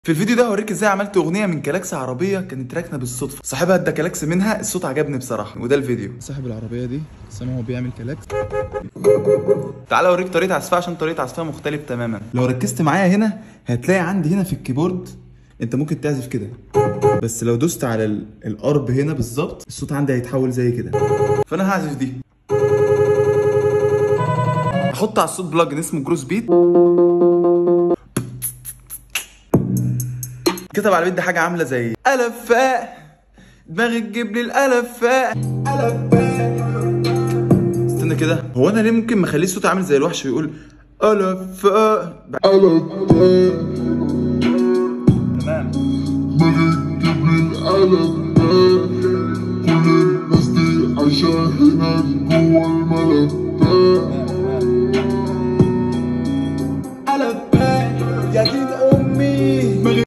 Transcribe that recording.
في الفيديو ده هوريك ازاي عملت اغنيه من كلاكس عربيه كانت راكنه بالصدفه صاحبها ادى كلاكس منها الصوت عجبني بصراحه وده الفيديو صاحب العربية دي سامع هو بيعمل كلاكس تعالى اوريك طريقه عزفها عشان طريقه عزفها مختلف تماما لو ركزت معايا هنا هتلاقي عندي هنا في الكيبورد انت ممكن تعزف كده بس لو دوست على ال- الارب هنا بالظبط الصوت عندي هيتحول زي كده فانا هعزف دي احط على الصوت بلاجن اسمه جروس بيت كتب على البيت ده حاجه عامله زي الفاء دماغي تجيب لي الالفاء استنى كده هو انا ليه ممكن ما اخليه صوته عامل زي الوحش ويقول الفاء تمام